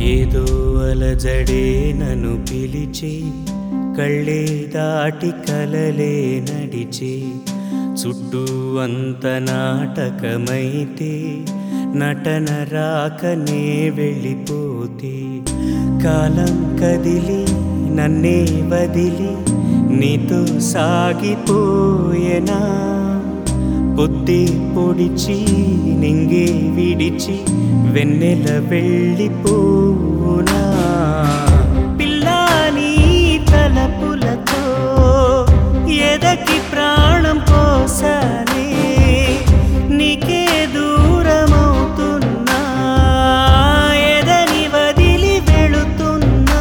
ఏదో అలజడే నన్ను పిలిచి కళ్ళే దాటి కలలే నడిచి చుట్టూ అంత నాటకమైతే నటన రాకనే వెళ్ళిపోతే కాలం కదిలి నన్నే వదిలి నీతో సాగిపోయేనా పొద్దే పొడిచి నింగే విడిచి వెన్నెల వెళ్ళిపోనా పిల్లాని తలపులతో ఎదకి ప్రాణం పోసానే నీకే దూరమవుతున్నా ఎదని వదిలి వెళుతున్నా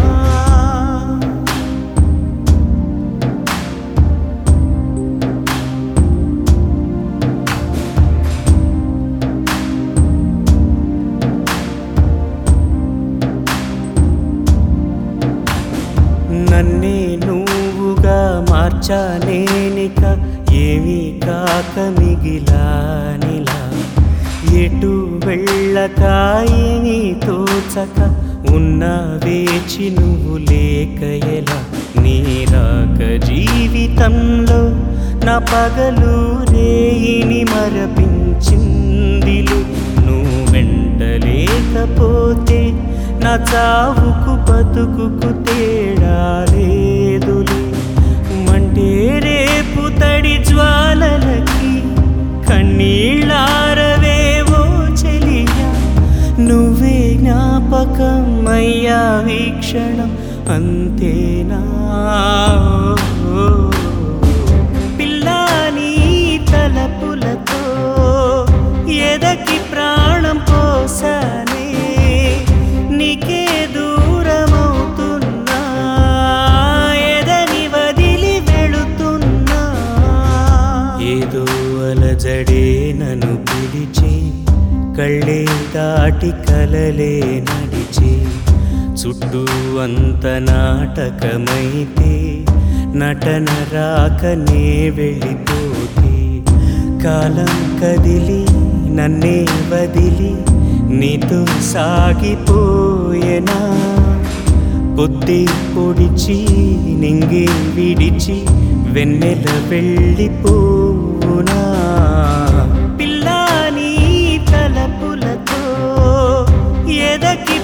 నన్నే నువ్వుగా మార్చానేనిక ఏమీ కాక మిగిలానిలా ఎటు వెళ్ళక ఏమీ తోచక ఉన్న వేచి నువ్వు లేక ఎలా నీ రాక జీవితంలో నా పగలు రేయిని మరపించిందిలు నువ్వు వెంట లేకపోతే నా చావుకు బతుకుకు తేడా లేదులే మంటే రేపు తడి జ్వాలలకి కన్నీళ్ళారవేవో చెలియా నువ్వే జ్ఞాపకం అయ్యా వీక్షణం అంతేనా పిల్లాని తలపులతో ఎదకి ప్రాణం పోసానే నీకే దూరమవుతున్నా ఎదని వదిలి వెళుతున్నా ఏదో అలజడే నన్ను పిలిచి కళ్ళే దాటి కలలే నడిచి చుట్టూ అంత నాటకమైతే నటన రాకనే వెళ్ళిపోతే కాలం కదిలి నన్నే వదిలి నీతో సాగిపోయేనా పొద్దే పొడిచి నింగే విడిచి వెన్నెల వెళ్ళిపోనా పిల్లాని తలపులతో ఎదకి